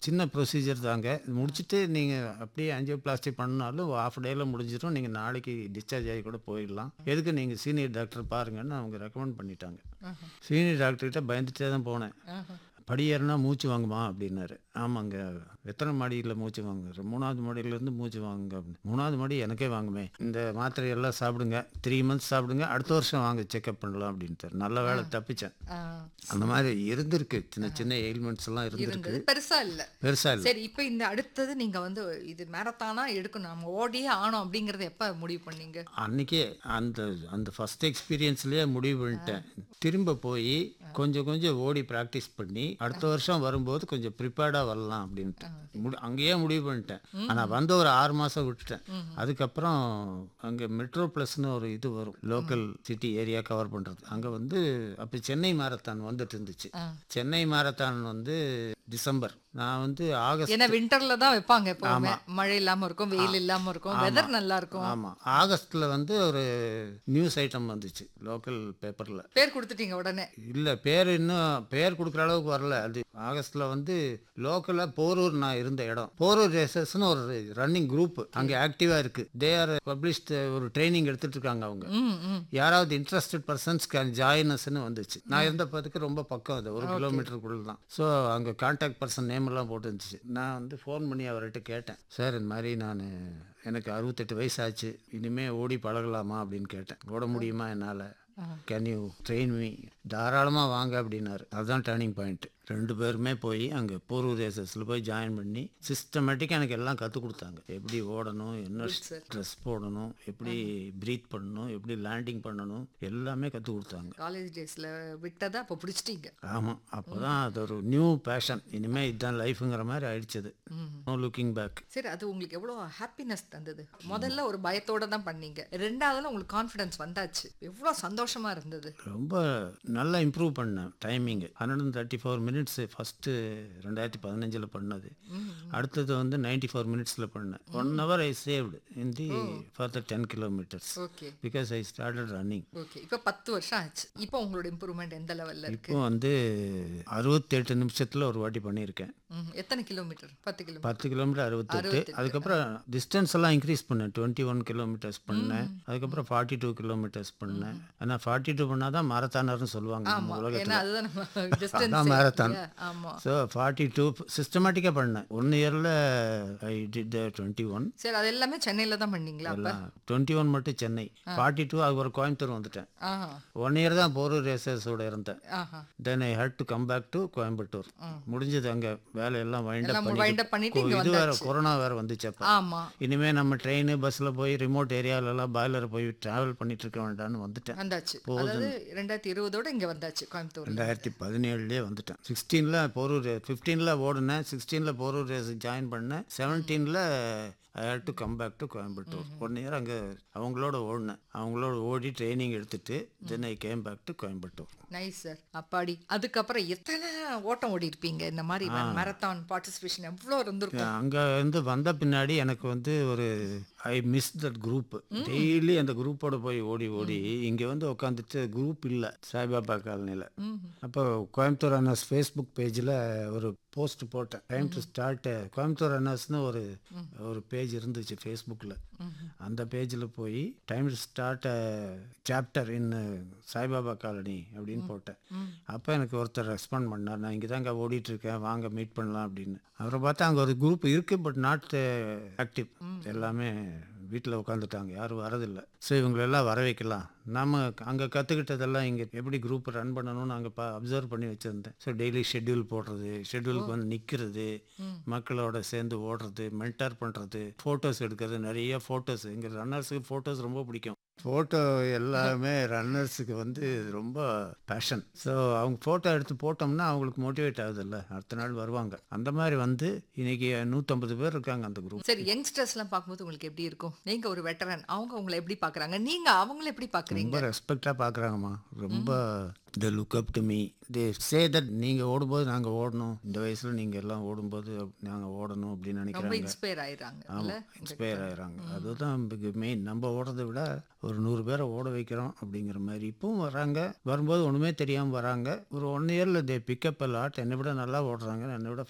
சின்ன ப்ரொசீஜர் தாங்க இது முடிச்சுட்டு நீங்கள் அப்படியே ஆஞ்சியோபிளாஸ்டி பண்ணாலும் ஆஃப் டேயில் முடிஞ்சிடும் நீங்கள் நாளைக்கு டிஸ்சார்ஜ் ஆகி கூட போயிடலாம் எதுக்கு நீங்கள் சீனியர் டாக்டர் பாருங்கன்னு அவங்க ரெக்கமெண்ட் பண்ணிட்டாங்க சீனியர் டாக்டர்கிட்ட பயந்துட்டே தான் போனேன் படி ஏறினா மூச்சு வாங்குமா அப்படின்னாரு ஆமாங்க எத்தனை மாடியில் மூச்சு வாங்குற மூணாவது மாடியிலேருந்து மூச்சு வாங்குங்க அப்படின்னு மூணாவது மாடி எனக்கே வாங்குமே இந்த மாத்திரை எல்லாம் சாப்பிடுங்க த்ரீ மந்த்ஸ் சாப்பிடுங்க அடுத்த வருஷம் வாங்க செக்அப் பண்ணலாம் அப்படின்ட்டு நல்ல வேலை தப்பிச்சேன் ஆ, அந்த மாதிரி இருந்திருக்கு சின்ன சின்ன எயில்மெண்ட்ஸ் எல்லாம் இருந்திருக்கு இருந்தது பெருசா இல்ல பெருசா இல்லை சரி இப்போ இந்த அடுத்தது நீங்க வந்து இது மேரத்தானா எடுக்கணும் நம்ம ஓடியே ஆனோம் அப்படிங்கறத எப்ப முடிவு பண்ணீங்க அன்னைக்கே அந்த அந்த ஃபர்ஸ்ட் எக்ஸ்பீரியன்ஸ்லயே முடிவு பண்ணிட்டேன் திரும்ப போய் கொஞ்சம் கொஞ்சம் ஓடி ப்ராக்டிஸ் பண்ணி அடுத்த வருஷம் வரும்போது கொஞ்சம் ப்ரிப்பேர்டாக வரலாம் அப்படின்ட்டு முடி அங்கேயே முடிவு பண்ணிட்டேன் ஆனால் வந்து ஒரு ஆறு மாதம் விட்டுட்டேன் அதுக்கப்புறம் அங்கே மெட்ரோ ப்ளஸ்னு ஒரு இது வரும் லோக்கல் சிட்டி ஏரியா கவர் பண்ணுறது அங்கே வந்து அப்போ சென்னை மாரத்தான் வந்துட்டு இருந்துச்சு சென்னை மாரத்தான் வந்து டிசம்பர் நான் வந்து ஆகஸ்ட் ஏன்னா விண்டர்ல தான் வைப்பாங்க எப்பவுமே மழை இல்லாம இருக்கும் வெயில் இல்லாம இருக்கும் வெதர் நல்லா இருக்கும் ஆமாம் ஆகஸ்ட்டில் வந்து ஒரு நியூஸ் ஐட்டம் வந்துச்சு லோக்கல் பேப்பரில் பேர் கொடுத்துட்டீங்க உடனே இல்லை பேர் இன்னும் பேர் கொடுக்குற அளவுக்கு வரல அது ஆகஸ்ட்டில் வந்து லோக்கலாக போரூர் நான் இருந்த இடம் போரூர் ரேசஸ்னு ஒரு ரன்னிங் குரூப் அங்கே ஆக்டிவாக இருக்குது தே ஆர் பப்ளிஷ்ட் ஒரு ட்ரைனிங் எடுத்துட்டு இருக்காங்க அவங்க ம் ம் யாராவது இன்ட்ரெஸ்டட் பர்சன்ஸ் கேன் ஜாயினஸ்னு வந்துச்சு நான் இருந்த பதுக்கு ரொம்ப பக்கம் அது ஒரு கிலோமீட்டருக்குள்ள தான் ஸோ அங்கே கான்டாக்ட் பர்சன் நேம் எல்லாம் போட்டு இருந்துச்சு நான் வந்து ஃபோன் பண்ணி அவர்கிட்ட கேட்டேன் சார் இந்த மாதிரி நான் எனக்கு அறுபத்தெட்டு வயசு ஆச்சு இனிமே ஓடி பழகலாமா அப்படின்னு கேட்டேன் ஓட முடியுமா என்னால் கேன் யூ ட்ரெயின் மீ தாராளமாக வாங்க அப்படின்னாரு அதுதான் டேர்னிங் பாயிண்ட் ரெண்டு பேருமே போய் அங்கே போரூர் ரேசஸில் போய் ஜாயின் பண்ணி சிஸ்டமேட்டிக்காக எனக்கு எல்லாம் கற்றுக் கொடுத்தாங்க எப்படி ஓடணும் என்ன ட்ரெஸ் போடணும் எப்படி ப்ரீத் பண்ணணும் எப்படி லேண்டிங் பண்ணணும் எல்லாமே கற்றுக் கொடுத்தாங்க காலேஜ் டேஸ்ல விட்டதை அப்போ பிடிச்சிட்டீங்க ஆமாம் அப்போ தான் அது ஒரு நியூ பேஷன் இனிமேல் இதுதான் லைஃபுங்கிற மாதிரி ஆயிடுச்சது நோ லுக்கிங் பேக் சரி அது உங்களுக்கு எவ்வளோ ஹாப்பினஸ் தந்தது முதல்ல ஒரு பயத்தோட தான் பண்ணீங்க ரெண்டாவதுல உங்களுக்கு கான்ஃபிடன்ஸ் வந்தாச்சு எவ்வளோ சந்தோஷமா இருந்தது ரொம்ப நல்லா இம்ப்ரூவ் பண்ணேன் timing hundred thirty four minutes first ரெண்டாயிரத்தி பதினஞ்சில் பண்ணது அடுத்தது வந்து நைன்டி ஃபோர் மினிட்ஸில் பண்ணேன் one hour I saved in the further ten kilometres okay because I started running okay இப்போ பத்து வருஷம் ஆச்சு இப்போ உங்களோட இம்ப்ரூவ்மெண்ட் எந்த லெவல்ல இருக்கு இப்போ வந்து அறுபத்தெட்டு நிமிஷத்தில் ஒரு வாட்டி பண்ணியிருக்கேன் ம், எத்தனை கிலோமீட்டர் பத்து கிலோமீட்டர் பத்து கிலோமீட்டர் அறுபத்தெட்டு அதுக்கப்புறம் டிஸ்டன்ஸ் எல்லாம் இன்க்ரீஸ் பண்ணேன் டுவெண்ட்டி ஒன் கிலோமீட்டர்ஸ் பண்ணேன் அதுக்கப்புறம் ஃபார்ட்டி டூ கிலோமீட்டர்ஸ் பண்ணேன் ஆனால் ஃபார்ட்டி டூ பண்ணால் தான் மாரத்தானர்னு சொல்லுவாங்க நம்ம ஏன்னா உலகத்தில் அதுதான் நம்ம அதான் டிஸ்டன்ஸ் மாரத்தான் ஆமா ஸோ ஃபார்ட்டி டூ சிஸ்டமேட்டிக்காக பண்ணேன் ஒன் இயரில் ஐ டிட் டுவெண்ட்டி ஒன் சரி அது எல்லாமே சென்னையில தான் பண்ணீங்களா அப்ப டுவெண்ட்டி ஒன் மட்டும் சென்னை ஃபார்ட்டி டூ அது ஒரு கோயம்புத்தூர் வந்துட்டேன் ஆஹா ஒன் இயர் தான் போரூர் ரேசஸோட இருந்தேன் ஆஹா then I had to come back to Coimbatore முடிஞ்சது அங்கே வேலையெல்லாம் வைண்ட் எல்லாம் அப் wind up பண்ணிட்டு இங்க இது வேற கொரோனா வேற வந்துச்சு அப்போ ஆமா இனிமே நம்ம ட்ரெயின் பஸ்ல போய் ரிமோட் ஏரியாலலாம் பாய்லர் போய் டிராவல் பண்ணிட்டு இருக்க வேண்டாம்னு வந்துட்டேன் வந்தாச்சு அதாவது ரெண்டாயிரத்தி இருபதோட இங்க வந்தாச்சு கோயம்புத்தூர் ரெண்டாயிரத்தி பதினேழுலேயே வந்துட்டேன் சிக்ஸ்டீனில் போரூர் ஃபிஃப்டீனில் ஓடுனேன் சிக்ஸ்டீனில் போரூர் ரேஸ் ஜாயின் பண்ணேன் செவன்டீனில் I had to come back to Coimbatore one year அங்கே அவங்களோட ஓடினேன் அவங்களோட ஓடி ட்ரைனிங் எடுத்துட்டு then I came back to Coimbatore nice sir அப்பாடி அதுக்கப்புறம் எத்தனை ஓட்டம் ஓடி இருப்பீங்க இந்த மாதிரி மேரத்தான் பார்ட்டிசிபேஷன் எவ்வளோ இருந்திருக்கும் அங்கே இருந்து வந்த பின்னாடி எனக்கு வந்து ஒரு I miss that group daily அந்த குரூப்போட போய் ஓடி ஓடி இங்கே வந்து உட்காந்துட்டு குரூப் இல்லை சாய்பாபா காலனியில் அப்போ கோயம்புத்தூர் அண்ணாஸ் ஃபேஸ்புக் பேஜில் ஒரு போஸ்ட் போட்டேன் டைம் டு ஸ்டார்ட் கோயம்புத்தூர் அண்ணாஸ்னு ஒரு ஒரு பேஜ் இருந்துச்சு ஃபேஸ்புக்கில் அந்த பேஜில் போய் time to start chapter in Saibaba colony அப்படின்னு போட்டேன் அப்போ எனக்கு ஒருத்தர் ரெஸ்பாண்ட் பண்ணார் நான் இங்கே தாங்க ஓடிட்டு இருக்கேன் வாங்க மீட் பண்ணலாம் அப்படின்னு அவரை பார்த்தா அங்கே ஒரு குரூப் இருக்குது பட் நாட் ஆக்டிவ் எல்லாமே வீட்டில் உட்காந்துட்டாங்க யாரும் வரதில்லை ஸோ இவங்களெல்லாம் வர வைக்கலாம் நம்ம அங்கே கற்றுக்கிட்டதெல்லாம் இங்கே எப்படி குரூப் ரன் பண்ணணும்னு அங்கே பா அப்சர்வ் பண்ணி வச்சுருந்தேன் ஸோ டெய்லி ஷெட்யூல் போடுறது ஷெட்யூலுக்கு வந்து நிற்கிறது மக்களோட சேர்ந்து ஓடுறது மென்டர் பண்ணுறது ஃபோட்டோஸ் எடுக்கிறது நிறைய ஃபோட்டோஸ் எங்கள் ரன்னர்ஸுக்கு ஃபோட்டோஸ் ரொம்ப பிடிக்கும் ஃபோட்டோ எல்லாமே ரன்னர்ஸுக்கு வந்து ரொம்ப பேஷன் ஸோ அவங்க ஃபோட்டோ எடுத்து போட்டோம்னா அவங்களுக்கு மோட்டிவேட் ஆகுதுல்ல அடுத்த நாள் வருவாங்க அந்த மாதிரி வந்து இன்னைக்கு நூற்றம்பது பேர் இருக்காங்க அந்த குரூப் சரி யங்ஸ்டர்ஸ்லாம் பார்க்கும்போது உங்களுக்கு எப்படி இருக்கும் நீங்க ஒரு வெட்டரன் அவங்க உங்களை எப்படி பார்க்கறாங்க நீங்க அவங்கள எப்படி பார்க்கறீங்க ரொம்ப ரெஸ்பெக்டாக பார்க்குறாங்கம்மா ரொம்ப the look up to me they say that நீங்கள் ஓடும்போது நாங்கள் ஓடணும் இந்த வயசில் நீங்கள் எல்லாம் ஓடும்போது நாங்கள் ஓடணும் அப்படின்னு ரொம்ப நினைக்கிறாங்க இன்ஸ்பயர் ஆயிடுறாங்க இல்ல இன்ஸ்பயர் ஆகிறாங்க அதுதான் மெயின் நம்ம ஓடுறதை விட ஒரு நூறு பேரை ஓட வைக்கிறோம் அப்படிங்கிற மாதிரி இப்பவும் வராங்க வரும்போது ஒன்றுமே தெரியாமல் வராங்க ஒரு ஒன் இயரில் தே பிக்கப் லாட் என்னை விட நல்லா ஓடுறாங்க என்னை விட